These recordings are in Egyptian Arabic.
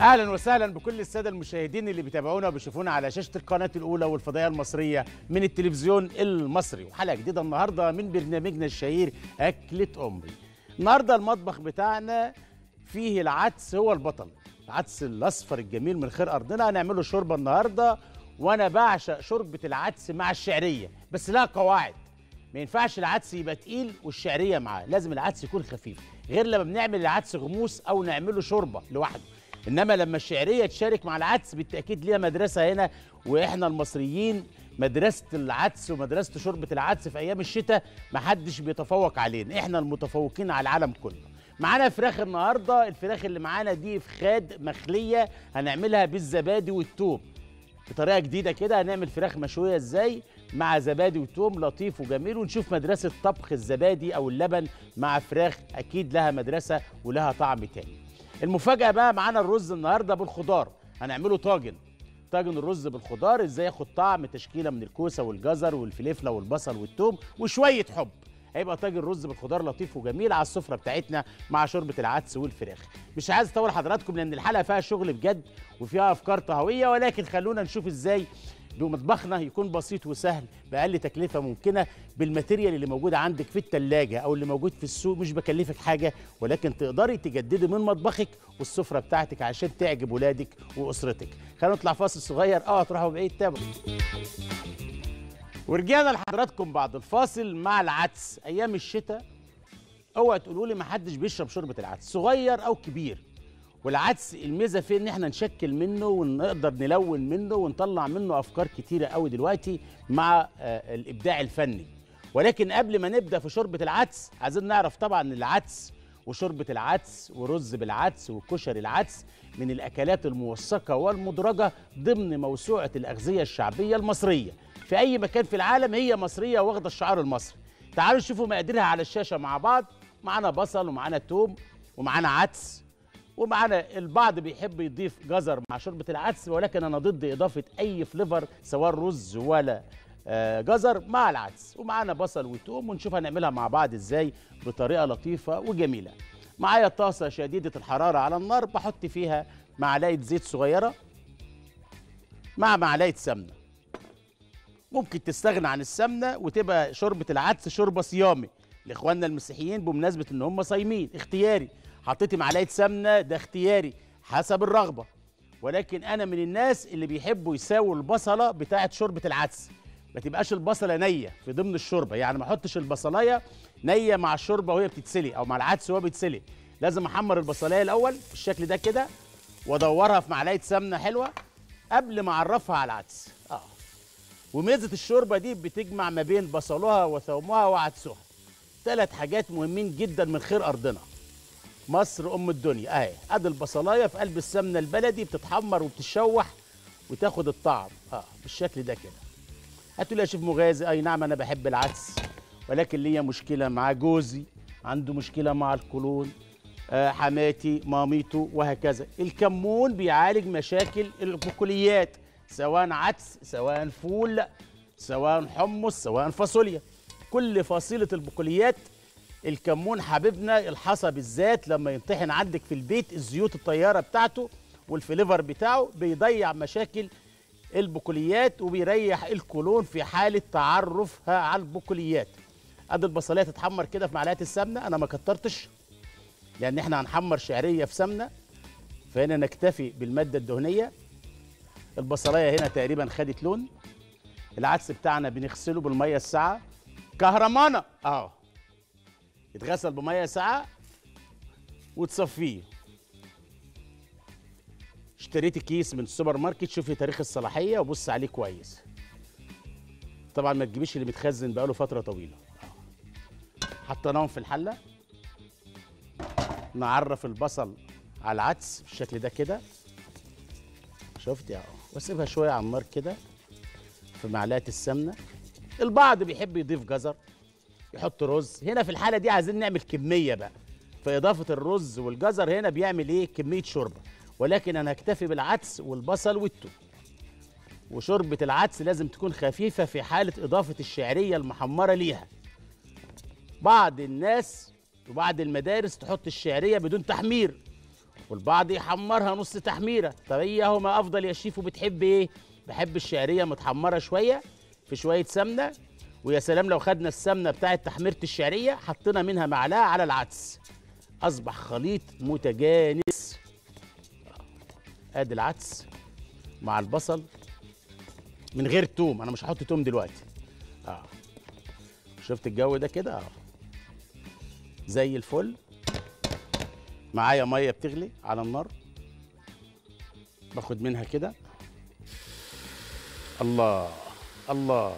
اهلا وسهلا بكل الساده المشاهدين اللي بيتابعونا وبيشوفونا على شاشه القناه الاولى والفضائيه المصريه من التلفزيون المصري وحلقه جديده النهارده من برنامجنا الشهير اكله امي النهارده المطبخ بتاعنا فيه العدس هو البطل العدس الاصفر الجميل من خير ارضنا هنعمله شوربه النهارده وانا بعشق شوربه العدس مع الشعريه بس لها قواعد ما ينفعش العدس يبقى تقيل والشعريه معاه لازم العدس يكون خفيف غير لما بنعمل العدس غموس او نعمله شوربه لوحده انما لما الشعريه تشارك مع العدس بالتاكيد ليها مدرسه هنا واحنا المصريين مدرسه العدس ومدرسه شوربه العدس في ايام الشتاء محدش بيتفوق علينا احنا المتفوقين على العالم كله معانا فراخ النهارده الفراخ اللي معانا دي فخاد مخليه هنعملها بالزبادي والثوم بطريقه جديده كده هنعمل فراخ مشويه ازاي مع زبادي وتوم لطيف وجميل ونشوف مدرسه طبخ الزبادي او اللبن مع فراخ اكيد لها مدرسه ولها طعم تاني المفاجاه بقى معانا الرز النهارده بالخضار هنعمله طاجن طاجن الرز بالخضار ازاي ياخد طعم تشكيله من الكوسه والجزر والفلفله والبصل والثوم وشويه حب هيبقى طاجن رز بالخضار لطيف وجميل على السفره بتاعتنا مع شوربه العدس والفراخ مش عايز اطول حضراتكم لان الحلقه فيها شغل بجد وفيها افكار طهويه ولكن خلونا نشوف ازاي بمطبخنا يكون بسيط وسهل باقل تكلفه ممكنه بالماتيريال اللي موجوده عندك في الثلاجه او اللي موجود في السوق مش بكلفك حاجه ولكن تقدري تجددي من مطبخك والسفره بتاعتك عشان تعجب ولادك واسرتك خلينا نطلع فاصل صغير اه تروحوا بعيد تابعوا ورجعنا لحضراتكم بعد الفاصل مع العدس ايام الشتاء اوعى تقولوا لي ما حدش بيشرب شوربه العدس صغير او كبير والعدس الميزه فيه ان احنا نشكل منه ونقدر نلون منه ونطلع منه افكار كتيره قوي دلوقتي مع آه الابداع الفني ولكن قبل ما نبدا في شوربه العدس عايزين نعرف طبعا ان العدس وشوربه العدس ورز بالعدس وكشري العدس من الاكلات الموثقه والمدرجه ضمن موسوعه الاغذيه الشعبيه المصريه في اي مكان في العالم هي مصريه واخده الشعار المصري تعالوا نشوفوا مقاديرها على الشاشه مع بعض معانا بصل ومعانا توم ومعانا عدس ومعانا البعض بيحب يضيف جزر مع شوربه العدس ولكن انا ضد اضافه اي فليفر سواء رز ولا آه جزر مع العدس ومعانا بصل وتوم ونشوف هنعملها مع بعض ازاي بطريقه لطيفه وجميله معايا طاسه شديده الحراره على النار بحط فيها معلقه زيت صغيره مع معلقه سمنه ممكن تستغنى عن السمنه وتبقى شوربه العدس شوربه صيامي لاخواننا المسيحيين بمناسبه ان هم صايمين اختياري حطيتي معلقه سمنه ده اختياري حسب الرغبه ولكن انا من الناس اللي بيحبوا يساووا البصله بتاعه شوربه العدس ما تبقاش البصله نيه في ضمن الشوربه يعني ما احطش البصلايه نيه مع الشوربه وهي بتتسلق او مع العدس وهو بيتسلق لازم احمر البصلايه الاول بالشكل ده كده وادورها في معلقه سمنه حلوه قبل ما اعرفها على العدس اه وميزه الشوربه دي بتجمع ما بين بصلها وثومها وعدسها ثلاث حاجات مهمين جدا من خير ارضنا مصر ام الدنيا اهي ادي البصلايه في قلب السمنه البلدي بتتحمر وبتتشوح وتاخد الطعم اه بالشكل ده كده هتقول يا شيف مغازي اي نعم انا بحب العدس ولكن ليا مشكله مع جوزي عنده مشكله مع القولون آه حماتي ماميته وهكذا الكمون بيعالج مشاكل البقوليات سواء عدس سواء فول سواء حمص سواء فاصوليا كل فصيله البقوليات الكمون حبيبنا الحصى بالذات لما ينطحن عندك في البيت الزيوت الطياره بتاعته والفليفر بتاعه بيضيع مشاكل البقوليات وبيريح الكولون في حاله تعرفها على البقوليات ادي البصليه تتحمر كده في معلقه السمنه انا ما كترتش لان احنا هنحمر شعريه في سمنه فهنا نكتفي بالماده الدهنيه البصلايه هنا تقريبا خدت لون العدس بتاعنا بنغسله بالميه الساعه كهرمانه اه يتغسل بميه ساعه وتصفيه اشتريت كيس من السوبر ماركت شوفي تاريخ الصلاحيه وبص عليه كويس طبعا ما تجيبيش اللي متخزن بقاله فتره طويله حطيناهم في الحله نعرف البصل على العدس بالشكل ده كده شفتي اهو واسيبها شويه على النار كده في معلقه السمنه البعض بيحب يضيف جزر يحط رز هنا في الحاله دي عايزين نعمل كميه بقى فاضافه الرز والجزر هنا بيعمل ايه كميه شوربه ولكن انا هكتفي بالعدس والبصل والثوم وشوربه العدس لازم تكون خفيفه في حاله اضافه الشعريه المحمره ليها بعض الناس وبعض المدارس تحط الشعريه بدون تحمير والبعض يحمرها نص تحميره طب هي هو ما افضل يا شيف وبتحب ايه بحب الشعريه متحمره شويه في شويه سمنه ويا سلام لو خدنا السمنه بتاعه تحميره الشعريه حطينا منها معلقه على العدس اصبح خليط متجانس ادي العدس مع البصل من غير توم انا مش هحط توم دلوقتي اه شفت الجو ده كده اه زي الفل معايا ميه بتغلي على النار باخد منها كده الله الله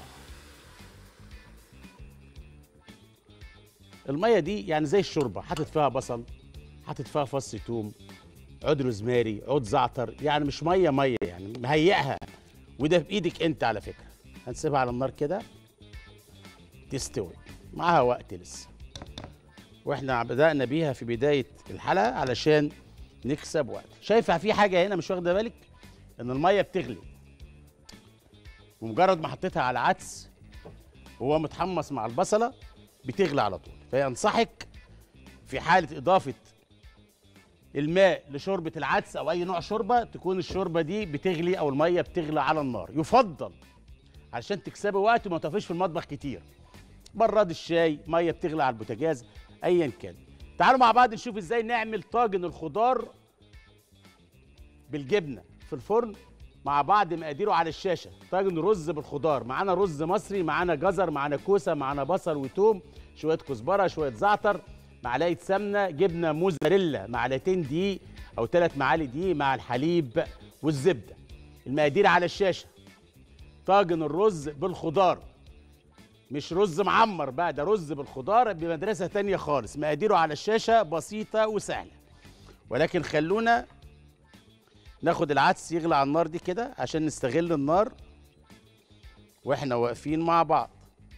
الميه دي يعني زي الشوربه حاطط فيها بصل حاطط فيها فص توم عود روزماري عود زعتر يعني مش ميه ميه يعني مهيئها وده بايدك انت على فكره هنسيبها على النار كده تستوي معاها وقت لسه واحنا بدأنا بيها في بداية الحلقة علشان نكسب وقت شايفة في حاجة هنا مش واخدة بالك ان المية بتغلي ومجرد ما حطيتها على العدس وهو متحمص مع البصلة بتغلي على طول فينصحك في حالة إضافة الماء لشوربة العدس أو أي نوع شوربة تكون الشوربة دي بتغلي أو المية بتغلي على النار يفضل علشان تكسبي وقت وما تقفيش في المطبخ كتير براد الشاي ميه بتغلي على البوتاجاز ايا كان تعالوا مع بعض نشوف ازاي نعمل طاجن الخضار بالجبنه في الفرن مع بعض مقاديره على الشاشه طاجن رز بالخضار معانا رز مصري معانا جزر معانا كوسه معانا بصل وتوم شويه كزبره شويه زعتر معلقه سمنه جبنه موزاريلا معلقتين دقيق او ثلاث معالق دقيق مع الحليب والزبده المقادير على الشاشه طاجن الرز بالخضار مش رز معمر بقى ده رز بالخضار بمدرسة تانية خالص مقاديره على الشاشة بسيطة وسهلة ولكن خلونا ناخد العدس يغلى على النار دي كده عشان نستغل النار واحنا واقفين مع بعض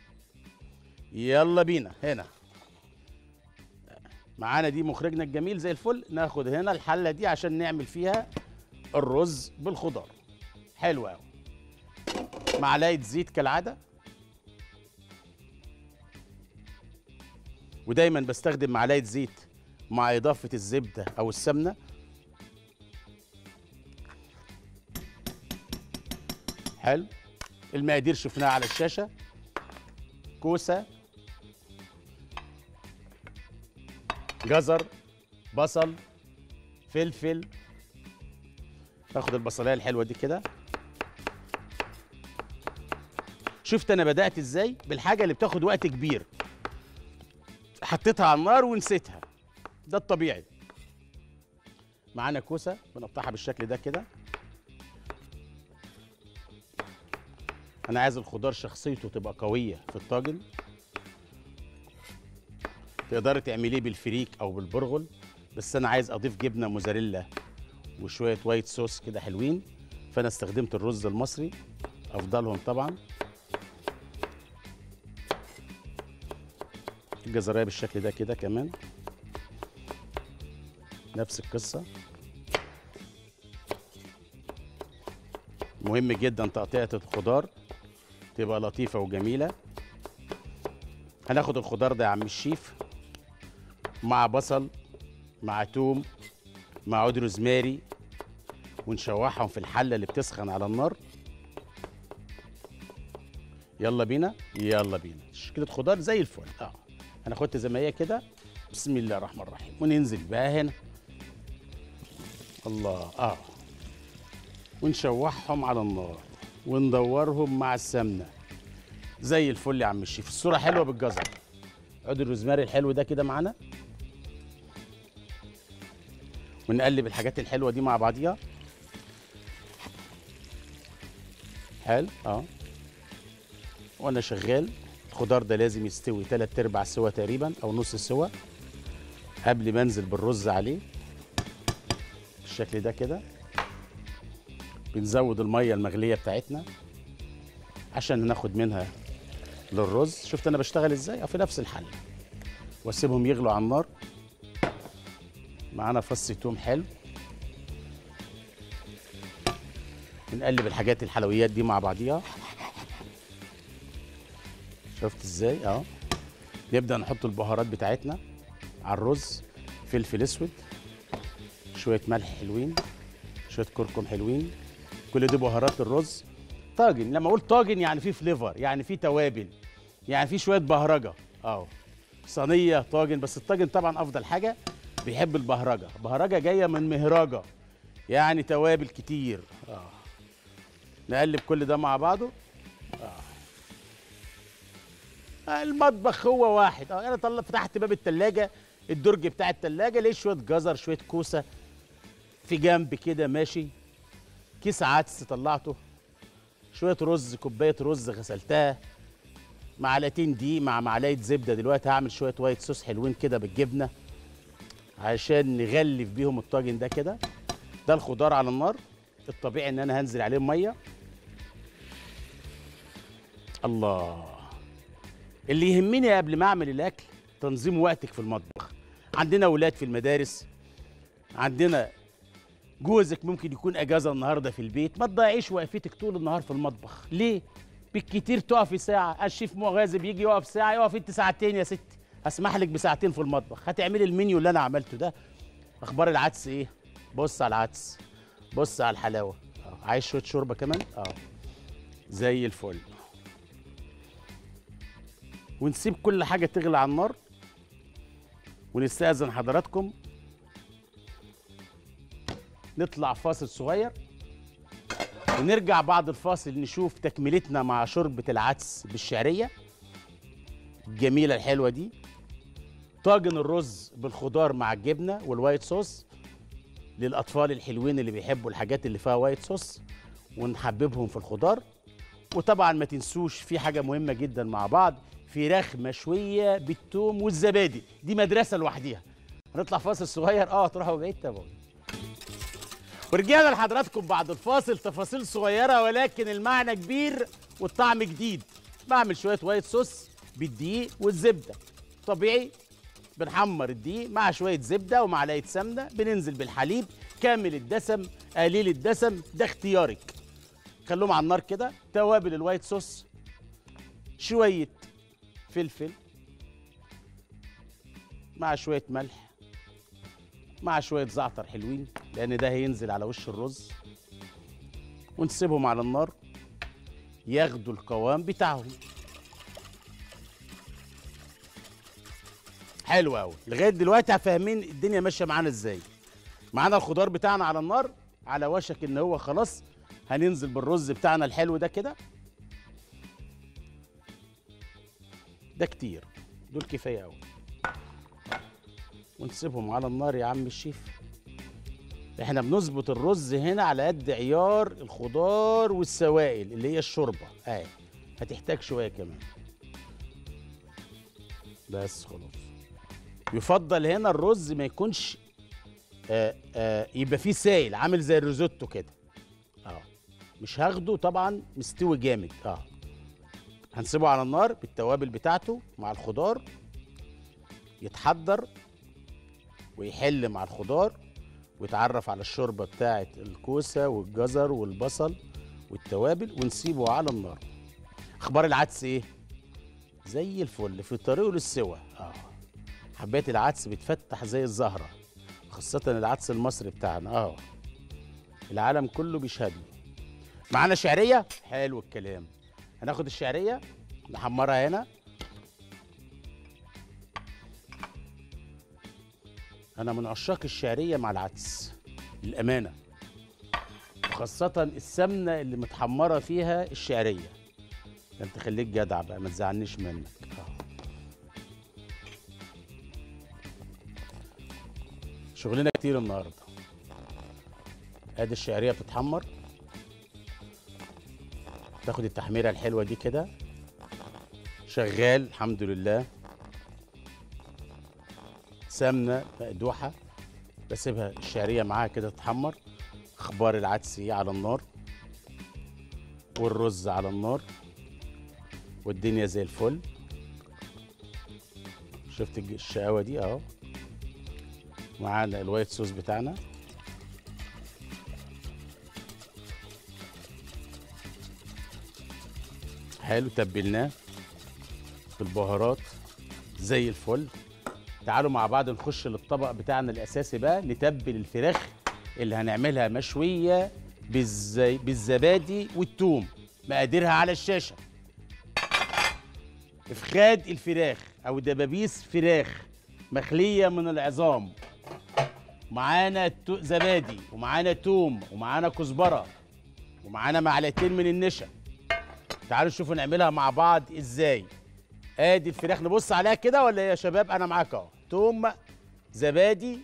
يلا بينا هنا معانا دي مخرجنا الجميل زي الفل ناخد هنا الحلة دي عشان نعمل فيها الرز بالخضار حلو قوي معلقة زيت كالعادة ودايما بستخدم معلقه زيت مع اضافه الزبده او السمنه حلو المقادير شفناها على الشاشه كوسه جزر بصل فلفل تاخد البصلايه الحلوه دي كده شفت انا بدات ازاي بالحاجه اللي بتاخد وقت كبير حطيتها على النار ونسيتها ده الطبيعي معانا كوسه بنقطعها بالشكل ده كده انا عايز الخضار شخصيته تبقى قويه في الطاجن تقدري تعمليه بالفريك او بالبرغل بس انا عايز اضيف جبنه موزاريلا وشويه وايت صوص كده حلوين فانا استخدمت الرز المصري افضلهم طبعا الجزرية بالشكل ده كده كمان نفس القصة مهم جدا تقطيعة الخضار تبقى لطيفة وجميلة هناخد الخضار ده يا عم الشيف مع بصل مع توم مع عود روزماري ونشوحهم في الحلة اللي بتسخن على النار يلا بينا يلا بينا تشكيلة خضار زي الفل اه هناخدها زي ما هي كده بسم الله الرحمن الرحيم وننزل بقى هنا الله اه ونشوحهم على النار وندورهم مع السمنه زي الفل يا عم الشيف الصوره حلوه بالجزر عود الروزماري الحلو ده كده معانا ونقلب الحاجات الحلوه دي مع بعضيها حلو اه وانا شغال الخضار ده لازم يستوي تلات ارباع سوا تقريبا او نص سوا قبل ما انزل بالرز عليه بالشكل ده كده بنزود الميه المغليه بتاعتنا عشان ناخد منها للرز شفت انا بشتغل ازاي أو في نفس الحله واسيبهم يغلوا على النار معانا فص توم حلو بنقلب الحاجات الحلويات دي مع بعضيها شفت ازاي اه نبدا نحط البهارات بتاعتنا على الرز فلفل اسود شويه ملح حلوين شويه كركم حلوين كل دي بهارات الرز طاجن لما اقول طاجن يعني فيه فليفر يعني فيه توابل يعني فيه شويه بهرجه اهو صينيه طاجن بس الطاجن طبعا افضل حاجه بيحب البهرجه بهرجه جايه من مهرجه يعني توابل كتير اه نقلب كل ده مع بعضه اه المطبخ هو واحد اه انا طلع فتحت باب التلاجة الدرج بتاع التلاجة لقيت شويه جزر شويه كوسه في جنب كده ماشي كيس عدس طلعته شويه رز كوبايه رز غسلتها معلقتين دي مع معلقه زبده دلوقتي هعمل شويه وايت صوص حلوين كده بالجبنه عشان نغلف بيهم الطاجن ده كده ده الخضار على النار الطبيعي ان انا هنزل عليه ميه الله اللي يهمني قبل ما اعمل الاكل تنظيم وقتك في المطبخ عندنا اولاد في المدارس عندنا جوزك ممكن يكون اجازه النهارده في البيت ما تضيعيش وقفتك طول النهار في المطبخ ليه بالكتير تقفي ساعه الشيف مغازي بيجي يقف ساعه يقف انت ساعتين يا ستي هسمح لك بساعتين في المطبخ هتعملي المنيو اللي انا عملته ده اخبار العدس ايه بص على العدس بص على الحلاوه اه عايز شويه شوربه كمان اه زي الفل ونسيب كل حاجه تغلي على النار ونستأذن حضراتكم نطلع فاصل صغير ونرجع بعد الفاصل نشوف تكملتنا مع شوربة العدس بالشعرية الجميلة الحلوة دي طاجن الرز بالخضار مع الجبنة والوايت صوص للأطفال الحلوين اللي بيحبوا الحاجات اللي فيها وايت صوص ونحببهم في الخضار وطبعا ما تنسوش في حاجة مهمة جدا مع بعض فراخ مشوية بالثوم والزبادي دي مدرسة لوحديها هنطلع فاصل صغير اه تروحوا بعيد تابعوني ورجعنا لحضراتكم بعد الفاصل تفاصيل صغيرة ولكن المعنى كبير والطعم جديد بعمل شوية وايت صوص بالدقيق والزبدة طبيعي بنحمر الدقيق مع شوية زبدة ومعلقة سمنة بننزل بالحليب كامل الدسم قليل الدسم ده اختيارك خلوهم على النار كده توابل الوايت صوص شوية فلفل مع شوية ملح مع شوية زعتر حلوين لأن ده هينزل على وش الرز ونسيبهم على النار ياخدوا القوام بتاعهم حلو قوي لغايه دلوقتي فاهمين الدنيا ماشيه معانا ازاي معانا الخضار بتاعنا على النار على وشك ان هو خلاص هننزل بالرز بتاعنا الحلو ده كده ده كتير دول كفايه قوي ونسيبهم على النار يا عم الشيف احنا بنظبط الرز هنا على قد عيار الخضار والسوائل اللي هي الشوربه اهي هتحتاج شويه كمان بس خلاص يفضل هنا الرز ما يكونش آآ آآ يبقى فيه سائل عامل زي الريزوتو كده اه مش هاخده طبعا مستوي جامد اه هنسيبه على النار بالتوابل بتاعته مع الخضار يتحضر ويحل مع الخضار ويتعرف على الشوربه بتاعه الكوسه والجزر والبصل والتوابل ونسيبه على النار اخبار العدس ايه زي الفل في طريقه للسوى اه حبات العدس بتفتح زي الزهره خاصه العدس المصري بتاعنا اه العالم كله بيشهد معانا شعريه حلو الكلام هناخد الشعريه نحمرها هنا انا من عشاق الشعريه مع العدس للامانه وخاصه السمنه اللي متحمره فيها الشعريه ده انت خليك جدع بقى ما تزعلنيش منك آه. شغلنا كتير النهارده ادي الشعريه بتتحمر تاخد التحميره الحلوه دي كده شغال الحمد لله سمنه مقدوحه بسيبها الشعريه معاها كده تتحمر اخبار العدس ايه على النار والرز على النار والدنيا زي الفل شفت الج- الشقاوه دي اهو معانا الوايت صوص بتاعنا حلو تبلناه بالبهارات زي الفل تعالوا مع بعض نخش للطبق بتاعنا الاساسي بقى نتبل الفراخ اللي هنعملها مشويه بالزي... بالزبادي والثوم مقاديرها على الشاشه افخاد الفراخ او دبابيس فراخ مخليه من العظام معانا تو- زبادي ومعانا توم ومعانا كزبره ومعانا معلقتين من النشا تعالوا نشوفوا نعملها مع بعض ازاي ادي الفراخ نبص عليها كده ولا إيه يا شباب انا معاك اهو توم زبادي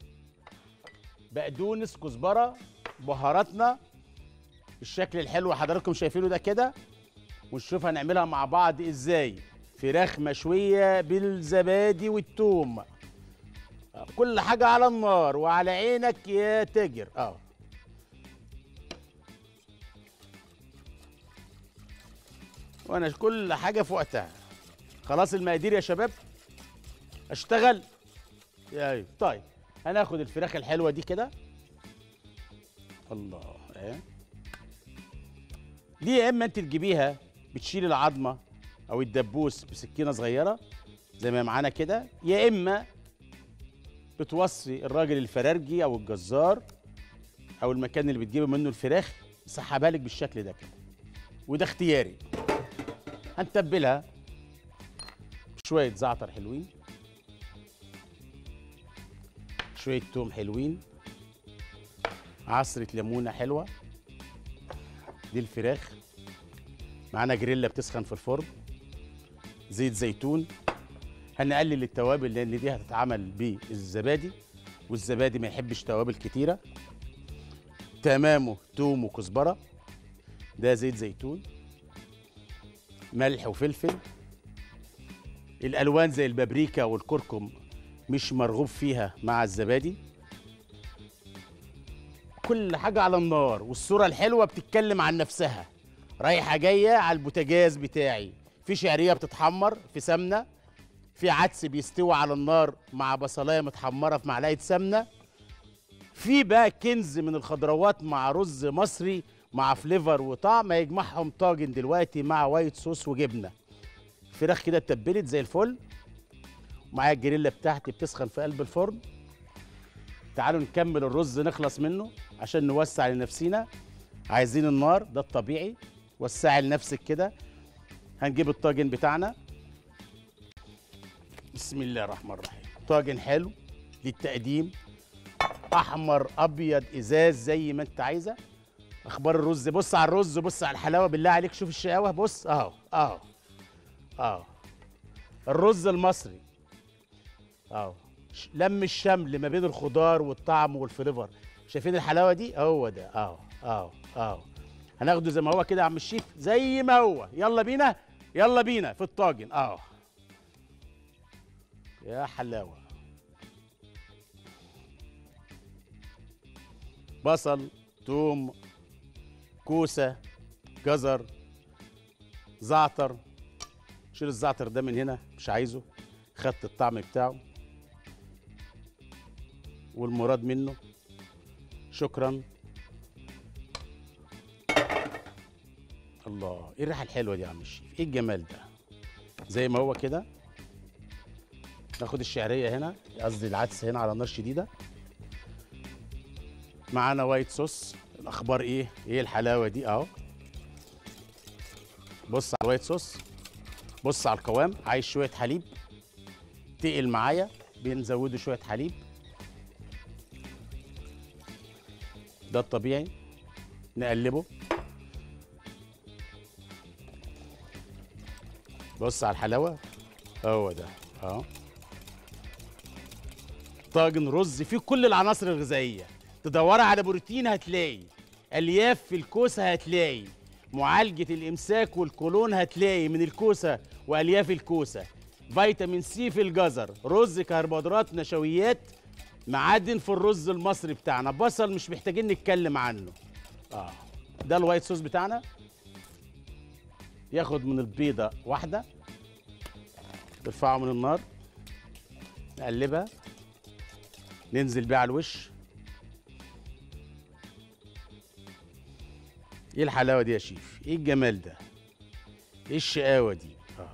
بقدونس كزبره بهاراتنا الشكل الحلو حضراتكم شايفينه ده كده ونشوف هنعملها مع بعض ازاي فراخ مشويه بالزبادي والثوم كل حاجه على النار وعلى عينك يا تاجر اه وانا كل حاجه في وقتها خلاص المقادير يا شباب اشتغل ايوه طيب هناخد الفراخ الحلوه دي كده الله ايه دي يا اما انت تجيبيها بتشيل العظمه او الدبوس بسكينه صغيره زي ما معانا كده يا اما بتوصي الراجل الفرارجي او الجزار او المكان اللي بتجيبه منه الفراخ يسحبها لك بالشكل ده كده وده اختياري هنتبلها شويه زعتر حلوين شويه توم حلوين عصره ليمونه حلوه دي الفراخ معانا جريلا بتسخن في الفرن زيت زيتون هنقلل التوابل لان دي هتتعمل بالزبادي والزبادي ما يحبش توابل كتيره تمامه توم وكزبره ده زيت زيتون ملح وفلفل الالوان زي البابريكا والكركم مش مرغوب فيها مع الزبادي كل حاجه على النار والصوره الحلوه بتتكلم عن نفسها رايحه جايه على البوتاجاز بتاعي في شعريه بتتحمر في سمنه في عدس بيستوي على النار مع بصلايه متحمره في معلقه سمنه في بقى كنز من الخضروات مع رز مصري مع فليفر وطعم هيجمعهم طاجن دلوقتي مع وايت صوص وجبنه الفراخ كده اتبلت زي الفل ومعايا الجريلا بتاعتي بتسخن في قلب الفرن تعالوا نكمل الرز نخلص منه عشان نوسع لنفسينا عايزين النار ده الطبيعي وسعي لنفسك كده هنجيب الطاجن بتاعنا بسم الله الرحمن الرحيم طاجن حلو للتقديم احمر ابيض ازاز زي ما انت عايزه اخبار الرز بص على الرز بص على الحلاوه بالله عليك شوف الشقاوه بص اهو اهو اهو الرز المصري اهو ش- لم الشمل ما بين الخضار والطعم والفليفر شايفين الحلاوه دي هو ده اهو اهو اهو هناخده زي ما هو كده يا عم الشيف زي ما هو يلا بينا يلا بينا في الطاجن اهو يا حلاوه بصل توم كوسه جزر زعتر شيل الزعتر ده من هنا مش عايزه خدت الطعم بتاعه والمراد منه شكرا الله ايه الريحه الحلوه دي يا عم الشيف ايه الجمال ده زي ما هو كده ناخد الشعريه هنا قصدي العدس هنا على نار شديده معانا وايت صوص الاخبار ايه ايه الحلاوه دي اهو بص على الوايت صوص بص على القوام عايز شويه حليب تقل معايا بنزوده شويه حليب ده الطبيعي نقلبه بص على الحلاوه هو ده اهو طاجن رز فيه كل العناصر الغذائيه تدوري على بروتين هتلاقي الياف في الكوسه هتلاقي معالجه الامساك والقولون هتلاقي من الكوسه والياف الكوسه فيتامين سي في الجزر رز كربوهيدرات نشويات معادن في الرز المصري بتاعنا بصل مش محتاجين نتكلم عنه اه ده الوايت صوص بتاعنا ياخد من البيضه واحده نرفعه من النار نقلبها ننزل بيها على الوش ايه الحلاوه دي يا شيف ايه الجمال ده ايه الشقاوه دي اه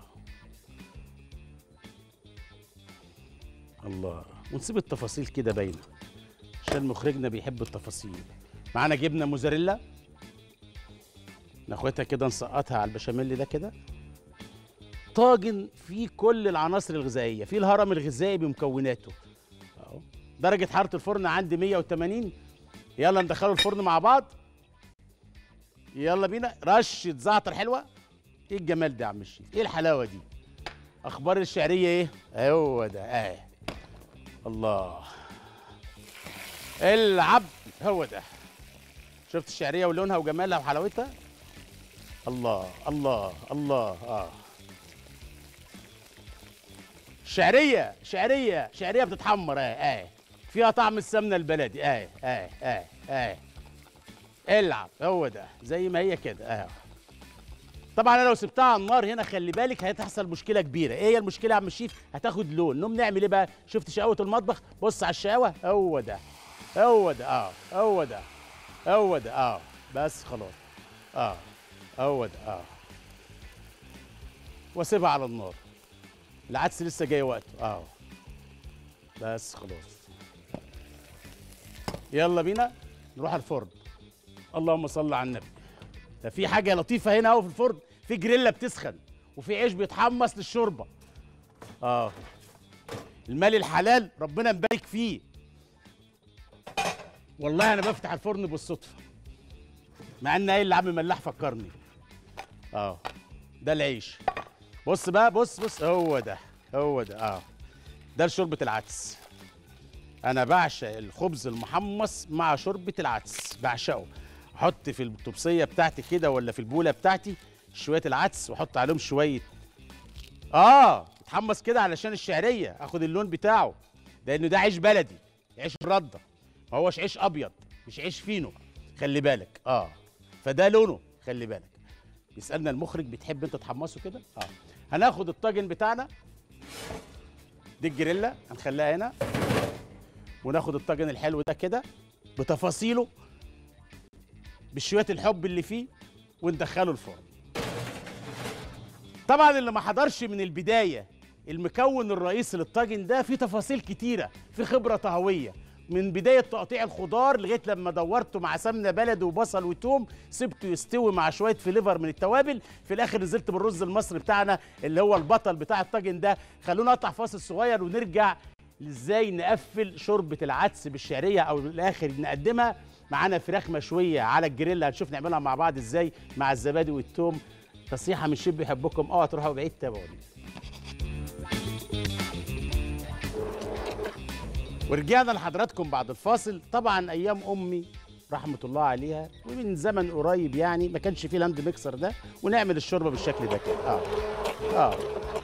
الله ونسيب التفاصيل كده باينه عشان مخرجنا بيحب التفاصيل معانا جبنه موزاريلا ناخدها كده نسقطها على البشاميل ده كده طاجن فيه كل العناصر الغذائيه فيه الهرم الغذائي بمكوناته اهو درجه حراره الفرن عندي 180 يلا ندخله الفرن مع بعض يلا بينا رشه زعتر حلوه ايه الجمال ده يا عم الشيف ايه الحلاوه دي اخبار الشعريه ايه هو ده اه الله العب هو ده شفت الشعريه ولونها وجمالها وحلاوتها الله الله الله اه شعريه شعريه شعريه بتتحمر اه اه فيها طعم السمنه البلدي اه اه اه اه العب هو ده زي ما هي كده اه طبعا انا لو سبتها على النار هنا خلي بالك هتحصل مشكله كبيره ايه هي المشكله يا عم الشيف هتاخد لون نقوم نعمل ايه بقى شفت شقاوه المطبخ بص على الشقاوه هو ده هو ده اه هو ده هو ده اه بس خلاص اه هو ده اه واسيبها على النار العدس لسه جاي وقته اه بس خلاص يلا بينا نروح الفرن اللهم صل على النبي ده في حاجه لطيفه هنا اهو في الفرن في جريلا بتسخن وفي عيش بيتحمص للشوربه اه المال الحلال ربنا مبارك فيه والله انا بفتح الفرن بالصدفه مع ان قايل لعم ملاح فكرني اه ده العيش بص بقى بص بص هو ده هو ده اه ده شوربه العدس انا بعشق الخبز المحمص مع شوربه العدس بعشقه احط في الطبسيه بتاعتي كده ولا في البوله بتاعتي شويه العدس واحط عليهم شويه اه يتحمص كده علشان الشعريه اخد اللون بتاعه لانه ده عيش بلدي عيش رده ما هوش عيش ابيض مش عيش فينو خلي بالك اه فده لونه خلي بالك يسالنا المخرج بتحب انت تحمصه كده اه هناخد الطاجن بتاعنا دي الجريلا هنخليها هنا وناخد الطاجن الحلو ده كده بتفاصيله بشويه الحب اللي فيه وندخله الفرن طبعا اللي ما حضرش من البدايه المكون الرئيسي للطاجن ده فيه تفاصيل كتيره في خبره طهويه من بدايه تقطيع الخضار لغايه لما دورته مع سمنه بلدي وبصل وتوم سبته يستوي مع شويه فليفر من التوابل في الاخر نزلت بالرز المصري بتاعنا اللي هو البطل بتاع الطاجن ده خلونا نقطع فاصل صغير ونرجع ازاي نقفل شوربه العدس بالشعريه او الاخر نقدمها معانا فراخ مشويه على الجريل هنشوف نعملها مع بعض ازاي مع الزبادي والثوم تصيحه من شب بيحبكم اوعى تروحوا بعيد تابعوني ورجعنا لحضراتكم بعد الفاصل طبعا ايام امي رحمه الله عليها ومن زمن قريب يعني ما كانش فيه لاند ميكسر ده ونعمل الشوربه بالشكل ده كده اه اه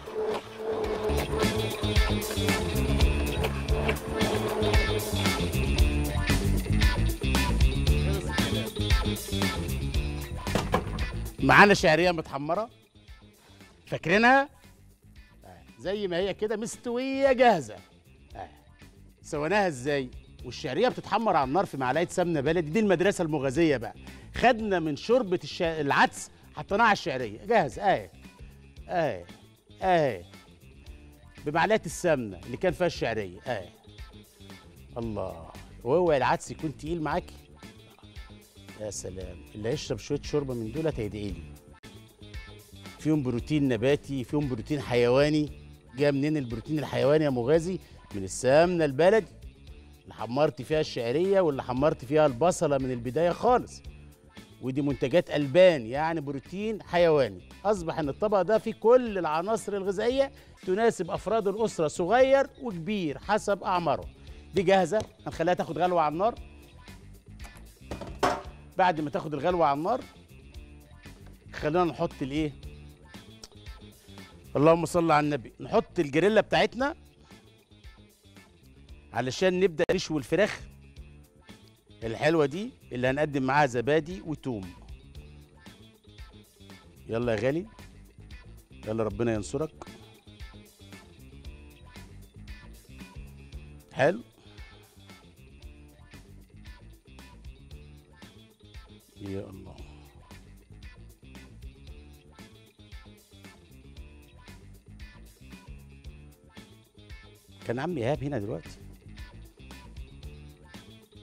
معانا شعريه متحمره فاكرينها آه. زي ما هي كده مستويه جاهزه آه. سويناها ازاي والشعريه بتتحمر على النار في معلقه سمنه بلدي دي المدرسه المغازيه بقى خدنا من شوربه الشا... العدس حطيناها على الشعريه جاهز اهي اهي اهي بمعلقه السمنه اللي كان فيها الشعريه اهي الله وهو العدس يكون تقيل معاكي يا سلام اللي هيشرب شويه شوربه من دول هيدعي لي فيهم بروتين نباتي فيهم بروتين حيواني جاي منين البروتين الحيواني يا مغازي من السمنه البلدي اللي حمرت فيها الشعريه واللي حمرت فيها البصله من البدايه خالص ودي منتجات البان يعني بروتين حيواني اصبح ان الطبق ده فيه كل العناصر الغذائيه تناسب افراد الاسره صغير وكبير حسب اعمارهم دي جاهزه هنخليها تاخد غلوه على النار بعد ما تاخد الغلوه على النار خلينا نحط الايه اللهم صل على النبي نحط الجريلا بتاعتنا علشان نبدا نشوي الفراخ الحلوه دي اللي هنقدم معاها زبادي وتوم يلا يا غالي يلا ربنا ينصرك حلو يا الله كان عم ايهاب هنا دلوقتي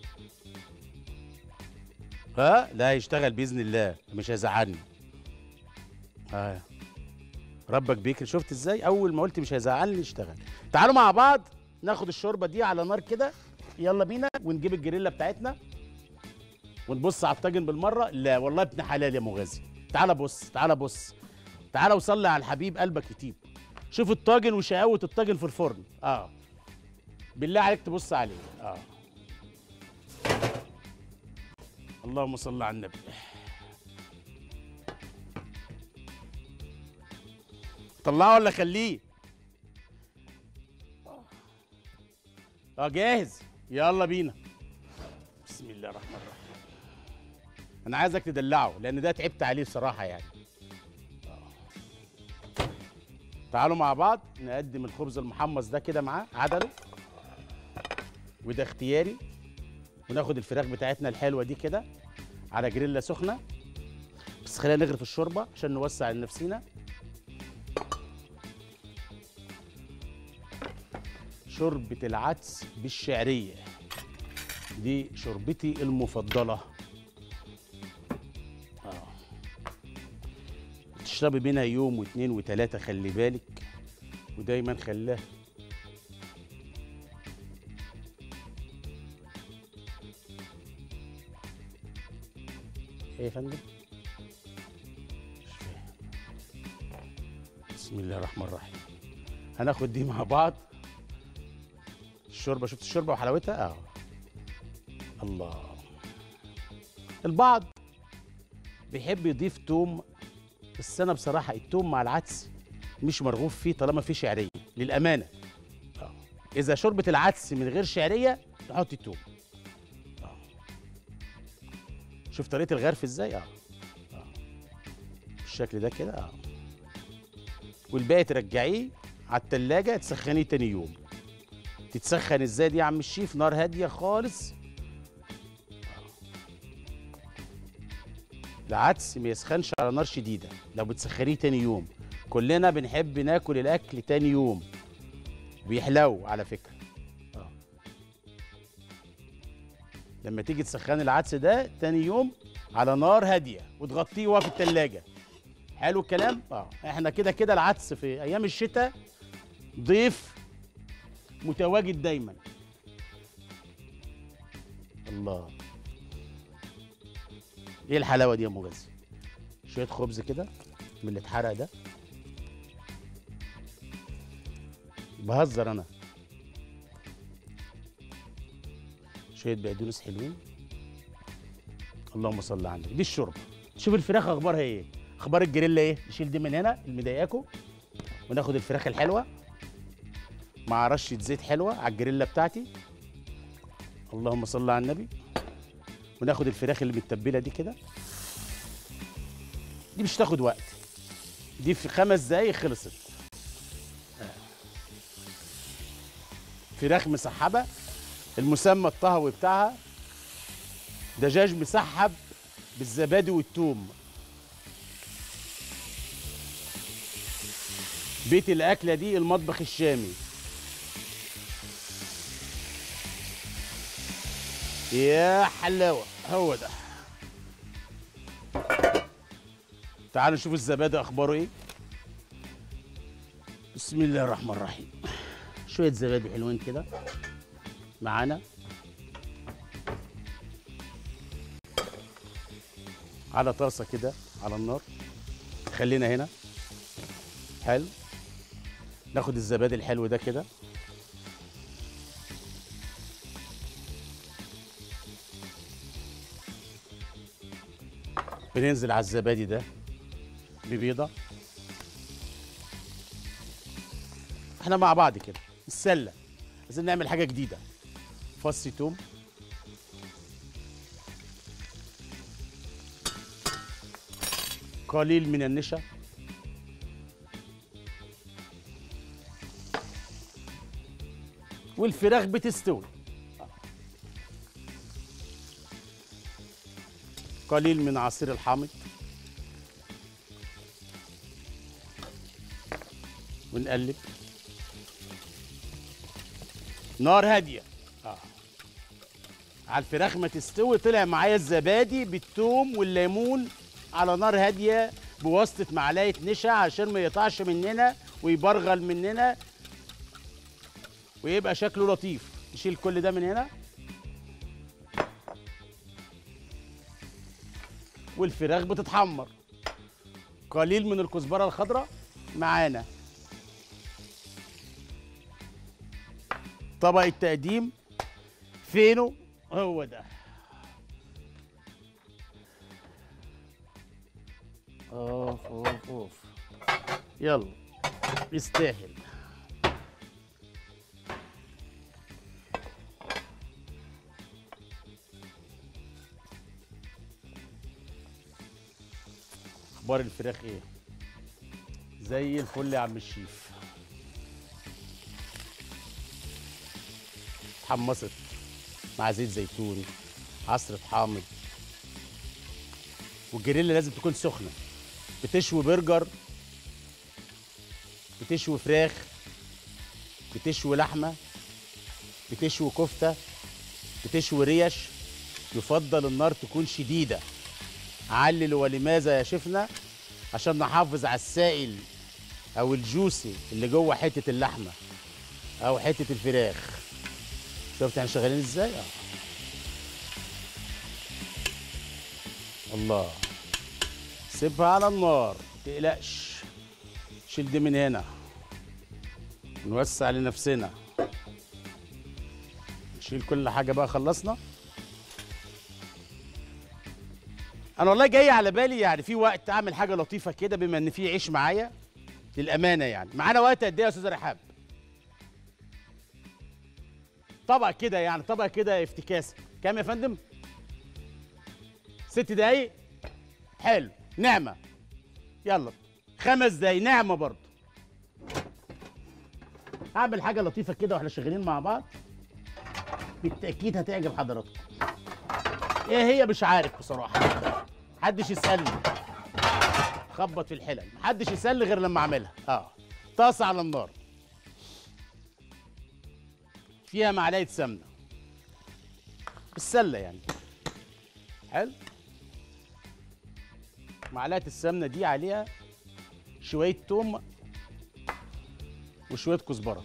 ها لا هيشتغل باذن الله مش هيزعلني ها ربك بيكرم شفت ازاي اول ما قلت مش هيزعلني اشتغل تعالوا مع بعض ناخد الشوربه دي على نار كده يلا بينا ونجيب الجريلا بتاعتنا ونبص على الطاجن بالمره لا والله ابن حلال يا مغازي تعال بص تعال بص تعال وصلي على الحبيب قلبك يطيب شوف الطاجن وشقاوه الطاجن في الفرن اه بالله عليك تبص عليه اه اللهم صل على النبي طلعه ولا خليه اه جاهز يلا بينا بسم الله الرحمن الرحيم انا عايزك تدلعه لان ده تعبت عليه بصراحه يعني آه. تعالوا مع بعض نقدم الخبز المحمص ده كده معاه عدله وده اختياري وناخد الفراخ بتاعتنا الحلوه دي كده على جريلا سخنه بس خلينا نغرف الشوربه عشان نوسع لنفسينا شوربه العدس بالشعريه دي شوربتي المفضله اه تشربي منها يوم واثنين وثلاثه خلي بالك ودايما خلاه ايه يا فندم مش فاهم بسم الله الرحمن الرحيم هناخد دي مع بعض الشوربه شفت الشوربه وحلاوتها اه الله البعض بيحب يضيف توم بس انا بصراحه التوم مع العدس مش مرغوب فيه طالما فيه شعريه للامانه آه. اذا شوربه العدس من غير شعريه تحط التوم آه. شوف طريقه الغرف ازاي اه اه بالشكل ده كده اه والباقي ترجعيه على التلاجة تسخنيه تاني يوم تتسخن ازاي دي يا عم الشيف نار هاديه خالص العدس ما يسخنش على نار شديده لو بتسخنيه تاني يوم كلنا بنحب ناكل الاكل تاني يوم بيحلو على فكره آه. لما تيجي تسخن العدس ده تاني يوم على نار هاديه وتغطيه وهو في التلاجة حلو الكلام اه احنا كده كده العدس في ايام الشتاء ضيف متواجد دايما الله ايه الحلاوه دي يا مغازي شويه خبز كده من اللي اتحرق ده بهزر انا شويه بقدونس حلوين اللهم صل على النبي دي الشوربه شوف الفراخ اخبارها ايه اخبار الجريلا ايه نشيل دي من هنا اللي مضايقاكم وناخد الفراخ الحلوه مع رشه زيت حلوه على الجريلا بتاعتي اللهم صل على النبي وناخد الفراخ اللي متبله دي كده دي مش تاخد وقت دي في خمس دقايق خلصت فراخ مسحبه المسمى الطهوي بتاعها دجاج مسحب بالزبادي والثوم بيت الاكله دي المطبخ الشامي يا حلاوه هو ده تعالوا نشوف الزبادي اخباره ايه بسم الله الرحمن الرحيم شويه زبادي حلوين كده معانا على طاسه كده على النار خلينا هنا حلو ناخد الزبادي الحلو ده كده بننزل على الزبادي ده ببيضه احنا مع بعض كده السله عايزين نعمل حاجه جديده فص توم قليل من النشا والفراخ بتستوي قليل من عصير الحامض ونقلب نار هاديه آه. على الفراخ ما تستوي طلع معايا الزبادي بالثوم والليمون على نار هاديه بواسطه معلقه نشا عشان ما يقطعش مننا ويبرغل مننا ويبقى شكله لطيف نشيل كل ده من هنا والفراخ بتتحمر قليل من الكزبره الخضراء معانا طبق التقديم فينه هو ده اوف اوف اوف يلا يستاهل اخبار الفراخ ايه زي الفل يا عم الشيف اتحمصت مع زيت زيتون عصرة حامض والجريلا لازم تكون سخنة بتشوي برجر بتشوي فراخ بتشوي لحمة بتشوي كفتة بتشوي ريش يفضل النار تكون شديدة علل ولماذا يا شيفنا عشان نحافظ على السائل او الجوسي اللي جوه حته اللحمه او حته الفراخ شفت احنا شغالين ازاي اه الله سيبها على النار تقلقش شيل دي من هنا نوسع لنفسنا نشيل كل حاجه بقى خلصنا انا والله جاي على بالي يعني في وقت اعمل حاجه لطيفه كده بما ان في عيش معايا للامانه يعني معانا وقت قد ايه يا استاذ رحاب طبق كده يعني طبق كده افتكاسه كام يا فندم ست دقايق حلو نعمه يلا خمس دقايق نعمه برضه هعمل حاجه لطيفه كده واحنا شغالين مع بعض بالتاكيد هتعجب حضراتكم ايه هي مش عارف بصراحه محدش يسالني خبط في الحلل محدش يسالني غير لما اعملها اه طاسه على النار فيها معلقه سمنه بالسله يعني حلو معلقه السمنه دي عليها شويه توم وشويه كزبره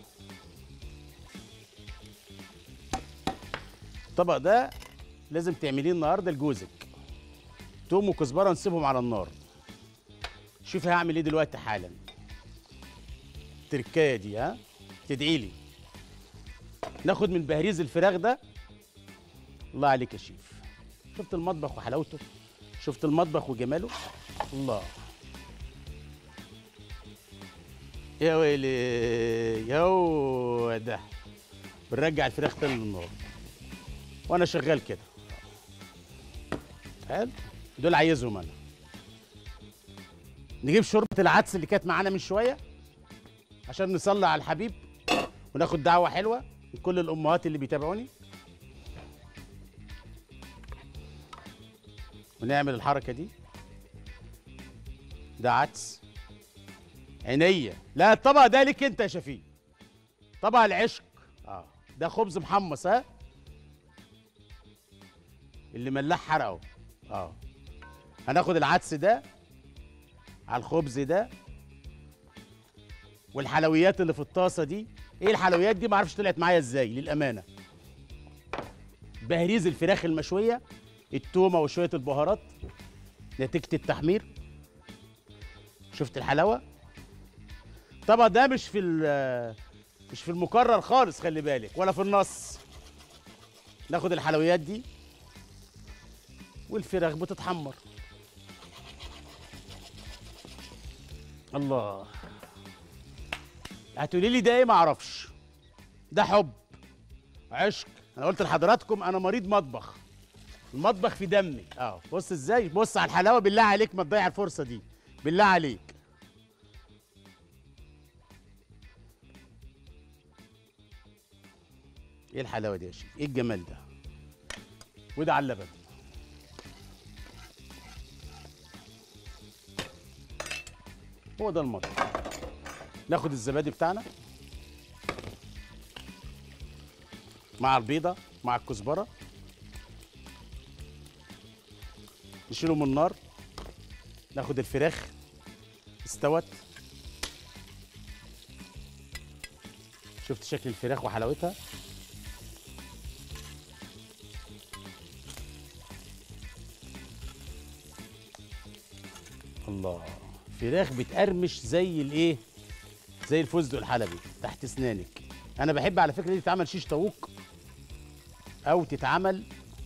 الطبق ده لازم تعمليه النهارده لجوزك توم وكزبره نسيبهم على النار شوف هعمل ايه دلوقتي حالا التركايه دي ها تدعي لي ناخد من بهريز الفراخ ده الله عليك يا شيف شفت المطبخ وحلاوته شفت المطبخ وجماله الله يا ويلي يا ده بنرجع الفراخ تاني للنار وانا شغال كده حلو دول عايزهم انا نجيب شوربه العدس اللي كانت معانا من شويه عشان نصلي على الحبيب وناخد دعوه حلوه من كل الامهات اللي بيتابعوني ونعمل الحركه دي ده عدس عينيا لا الطبق ده ليك انت يا شفيق طبق العشق اه ده خبز محمص ها اللي ملاح حرقه اه هناخد العدس ده على الخبز ده والحلويات اللي في الطاسه دي ايه الحلويات دي ما اعرفش طلعت معايا ازاي للامانه بهريز الفراخ المشويه التومه وشويه البهارات نتيجه التحمير شفت الحلاوه طبعا ده مش في ال- مش في المكرر خالص خلي بالك ولا في النص ناخد الحلويات دي والفراخ بتتحمر الله هتقولي لي ده ايه ما اعرفش ده حب عشق انا قلت لحضراتكم انا مريض مطبخ المطبخ في دمي اه بص ازاي بص على الحلاوه بالله عليك ما تضيع الفرصه دي بالله عليك ايه الحلاوه دي يا شيخ ايه الجمال ده وده على اللبن هو ده المطبخ ناخد الزبادي بتاعنا مع البيضه مع الكزبره نشيله من النار ناخد الفراخ استوت شفت شكل الفراخ وحلاوتها الله فراخ بتقرمش زي الايه زي الفستق الحلبي تحت اسنانك انا بحب على فكره دي تتعمل شيش طاووق او تتعمل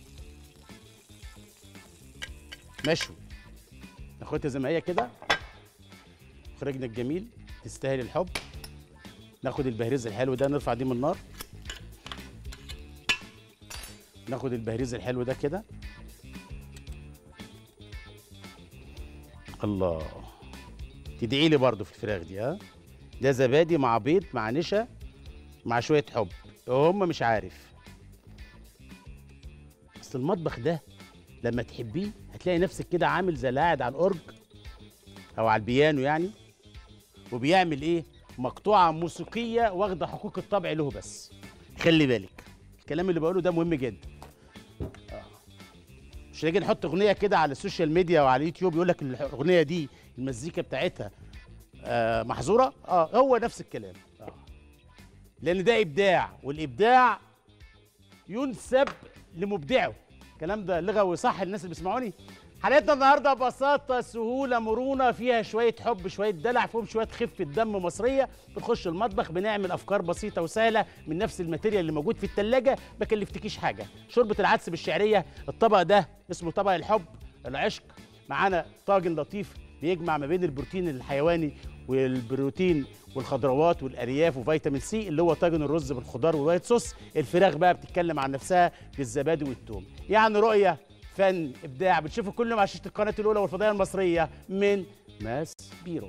مشوي ناخدها زي ما هي كده خرجنا الجميل تستاهل الحب ناخد البهريز الحلو ده نرفع دي من النار ناخد البهريز الحلو ده كده الله تدعي لي برضه في الفراخ دي ها ده زبادي مع بيض مع نشا مع شويه حب هم مش عارف اصل المطبخ ده لما تحبيه هتلاقي نفسك كده عامل زي اللي قاعد على الاورج او على البيانو يعني وبيعمل ايه مقطوعه موسيقيه واخده حقوق الطبع له بس خلي بالك الكلام اللي بقوله ده مهم جدا آه. مش نيجي نحط اغنيه كده على السوشيال ميديا وعلى اليوتيوب يقول لك الاغنيه دي المزيكا بتاعتها آه محظوره اه هو نفس الكلام آه. لان ده ابداع والابداع ينسب لمبدعه الكلام ده لغوي صح الناس اللي بيسمعوني حلقتنا النهارده بساطه سهوله مرونه فيها شويه حب شويه دلع فيهم شويه خفه دم مصريه بنخش المطبخ بنعمل افكار بسيطه وسهله من نفس الماتيريال اللي موجود في الثلاجه ما كلفتكيش حاجه شوربه العدس بالشعريه الطبق ده اسمه طبق الحب العشق معانا طاجن لطيف بيجمع ما بين البروتين الحيواني والبروتين والخضروات والالياف وفيتامين سي اللي هو طاجن الرز بالخضار والوايت صوص الفراخ بقى بتتكلم عن نفسها بالزبادي والثوم يعني رؤيه فن ابداع بتشوفوا كل يوم على شاشه القناه الاولى والفضائيه المصريه من ماس بيرو